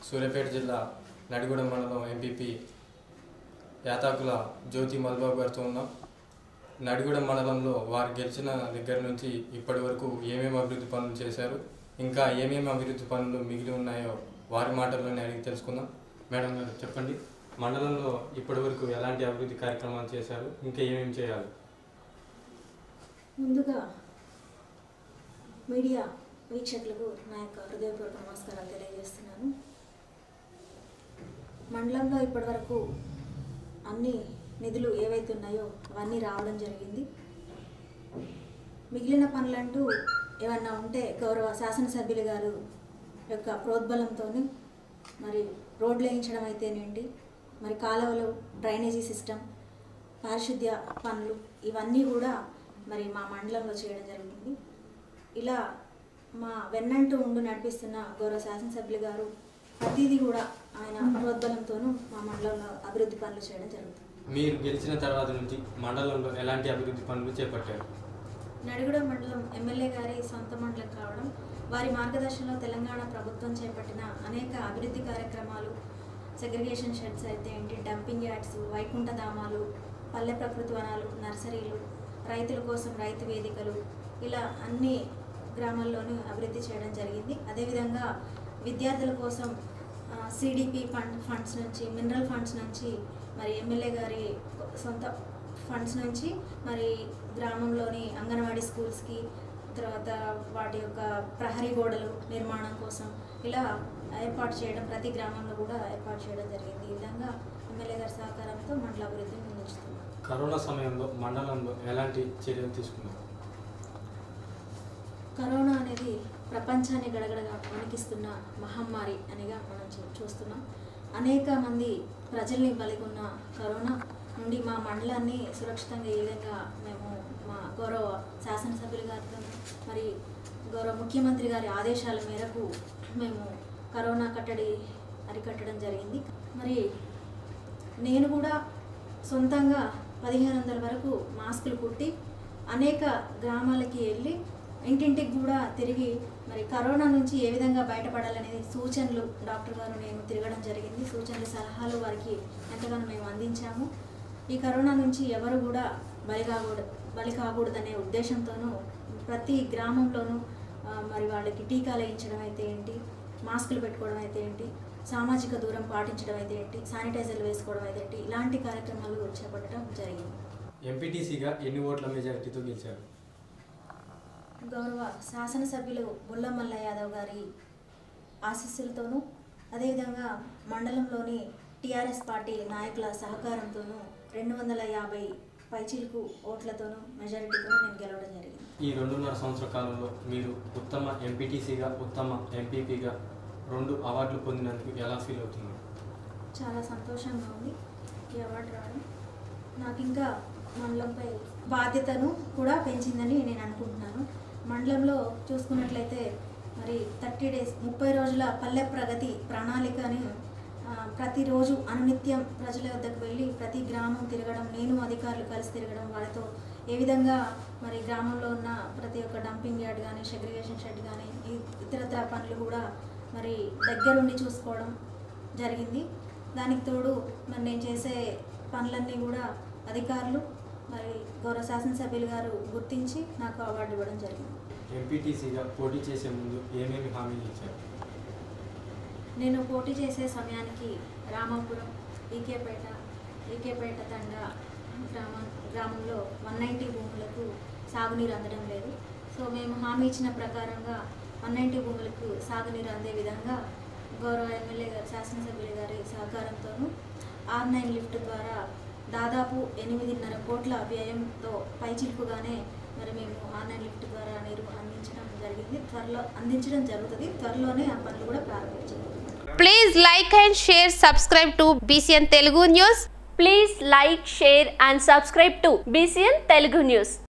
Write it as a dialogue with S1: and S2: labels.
S1: సూర్యాపేట జిల్లా నడిగూడెం మండలం ఎంపీపీ యాతాకుల జ్యోతి మల్బాబు గారితో ఉన్నాం నడిగూడెం మండలంలో వారు గెలిచిన దగ్గర నుంచి ఇప్పటి వరకు ఏమేమి అభివృద్ధి పనులు చేశారు ఇంకా ఏమేమి అభివృద్ధి పనులు మిగిలి ఉన్నాయో వారి మాటల్లోనే అడిగి తెలుసుకుందాం మేడం గారు చెప్పండి మండలంలో ఇప్పటి వరకు ఎలాంటి అభివృద్ధి కార్యక్రమాలు చేశారు ఇంకా ఏమేమి చేయాలి
S2: ముందుగా మీడియా వీక్షకులకు నా యొక్క హృదయపూర్వక నమస్కారాలు తెలియజేస్తున్నాను మండలంలో ఇప్పటివరకు అన్ని నిధులు ఏవైతే ఉన్నాయో అవన్నీ రావడం జరిగింది మిగిలిన పనులంటూ ఏమన్నా ఉంటే గౌరవ శాసనసభ్యులు గారు యొక్క ప్రోద్బలంతో మరి రోడ్లు వేయించడం అయితేనేంటి మరి కాలువలు డ్రైనేజీ సిస్టమ్ పారిశుద్ధ్య పనులు ఇవన్నీ కూడా మరి మా మండలంలో చేయడం జరిగింది ఇలా మా వెన్నంటూ ఉండి నడిపిస్తున్న గౌరవ శాసనసభ్యులు గారు ప్రతిదీ కూడా ఆయన ప్రోద్బలంతోనూ మా మండలంలో అభివృద్ధి పనులు చేయడం జరుగుతుంది
S1: మీరు గెలిచిన తర్వాత నుంచి మండలంలో ఎలాంటి అభివృద్ధి పనులు చేపట్టారు
S2: నడిగూడ మండలం ఎమ్మెల్యే గారి సొంత మండలం కావడం వారి మార్గదర్శనంలో తెలంగాణ ప్రభుత్వం చేపట్టిన అనేక అభివృద్ధి కార్యక్రమాలు సెగ్రిగేషన్ షెడ్స్ అయితే ఏంటి డంపింగ్ యార్డ్స్ వైకుంఠ ధామాలు పల్లె ప్రకృతి వనాలు నర్సరీలు రైతుల కోసం రైతు వేదికలు ఇలా అన్ని గ్రామాల్లోనూ అభివృద్ధి చేయడం జరిగింది అదేవిధంగా విద్యార్థుల కోసం సిడిపి ఫండ్ ఫండ్స్ నుంచి మినరల్ ఫండ్స్ నుంచి మరి ఎమ్మెల్యే గారి సొంత ఫండ్స్ నుంచి మరి గ్రామంలోని అంగన్వాడీ స్కూల్స్కి తర్వాత వాటి యొక్క ప్రహరీ గోడలు నిర్మాణం కోసం ఇలా ఏర్పాటు చేయడం ప్రతి గ్రామంలో కూడా ఏర్పాటు చేయడం జరిగింది ఈ విధంగా ఎమ్మెల్యే గారి సహకారంతో మండల అభివృద్ధి ముందుంచుతుంది
S1: కరోనా సమయంలో మండలంలో ఎలాంటి చర్యలు తీసుకున్నారు
S2: కరోనా అనేది ప్రపంచాన్ని గడగడగా వణికిస్తున్న మహమ్మారి అనిగా మనం చూ- చూస్తున్నాం అనేక మంది ప్రజల్ని బలిగొన్న కరోనా నుండి మా మండలాన్ని సురక్షితంగా ఏ విధంగా మేము మా గౌరవ శాసనసభ్యులు గారితో మరి గౌరవ ముఖ్యమంత్రి గారి ఆదేశాల మేరకు మేము కరోనా కట్టడి అరికట్టడం జరిగింది మరి నేను కూడా సొంతంగా పదిహేను వందల వరకు మాస్కులు కుట్టి అనేక గ్రామాలకి వెళ్ళి ఇంటింటికి కూడా తిరిగి మరి కరోనా నుంచి ఏ విధంగా బయటపడాలనేది సూచనలు డాక్టర్ గారు నేను తిరగడం జరిగింది సూచనలు సలహాలు వారికి ఎంతగానో మేము అందించాము ఈ కరోనా నుంచి ఎవరు కూడా బలి కాకూడదు బలి కాకూడదనే ఉద్దేశంతోనూ ప్రతి గ్రామంలోనూ ఆ, మరి వాళ్ళకి టీకాలు వేయించడం అయితే ఏంటి మాస్కులు పెట్టుకోవడం అయితే ఏంటి సామాజిక దూరం పాటించడం అయితే ఏంటి శానిటైజర్లు వేసుకోవడం అయితే ఏంటి ఇలాంటి కార్యక్రమాలు చేపట్టడం జరిగింది
S1: ఎంపీటీసీగా ఎన్ని ఓట్ల మెజారిటీతో గెలిచారు
S2: గౌరవ శాసనసభ్యులు బుల్ల మల్ల యాదవ్ గారి ఆశీస్సులతోనూ అదేవిధంగా మండలంలోని టీఆర్ఎస్ పార్టీ నాయకుల సహకారంతోనూ రెండు వందల యాభై పైచిలకు ఓట్లతోనూ మెజారిటీతోనూ నేను గెలవడం జరిగింది
S1: ఈ రెండున్నర సంవత్సర కాలంలో మీరు ఉత్తమ ఎంపీటీసీగా ఉత్తమ ఎంపీపీగా రెండు అవార్డులు పొందినందుకు ఎలా ఫీల్ అవుతున్నారు
S2: చాలా సంతోషంగా ఉంది ఈ అవార్డు రావడం నాకు ఇంకా మండలంపై బాధ్యతను కూడా పెంచిందని నేను అనుకుంటున్నాను మండలంలో చూసుకున్నట్లయితే మరి థర్టీ డేస్ ముప్పై రోజుల పల్లె ప్రగతి ప్రణాళికని ఆ, ప్రతిరోజు అనునిత్యం ప్రజల వద్దకు వెళ్ళి ప్రతి గ్రామం తిరగడం నేను అధికారులు కలిసి తిరగడం వాళ్ళతో ఏ విధంగా మరి గ్రామంలో ఉన్న ప్రతి ఒక్క డంపింగ్ యార్డ్ కానీ సెగ్రిగేషన్ షెడ్ కానీ ఈ ఇతరత్ర పనులు కూడా మరి దగ్గరుండి చూసుకోవడం జరిగింది దానికి తోడు మరి నేను చేసే పనులన్నీ కూడా అధికారులు మరి గౌరవ శాసనసభ్యులు గారు గుర్తించి నాకు అవార్డు ఇవ్వడం జరిగింది
S1: ఎంపీటీసీగా పోటీ చేసే ముందు ఏమేమి హామీలు ఇచ్చారు
S2: నేను పోటీ చేసే సమయానికి రామాపురం ఈకేపేట ఈకేపేట తండ గ్రామం గ్రామంలో వన్ నైంటీ భూములకు సాగునీరు అందడం లేదు సో మేము హామీ ఇచ్చిన ప్రకారంగా వన్ నైంటీ భూములకు సాగునీరు అందే విధంగా గౌరవ ఎమ్మెల్యే గారు శాసనసభ్యులు గారి సహకారంతోనూ ఆర్ నైన్ లిఫ్ట్ ద్వారా దాదాపు ఎనిమిదిన్నర కోట్ల వ్యయంతో పైచిలుపుగానే మరి మేము ఆర్ నైన్ లిఫ్ట్ ద్వారా నీరు అందించడం జరిగింది త్వరలో అందించడం జరుగుతుంది త్వరలోనే ఆ పనులు కూడా ప్రారంభించబోతున్నాం
S3: Please like and share, subscribe to BCN Telugu News.
S4: Please like, share and subscribe to BCN Telugu News.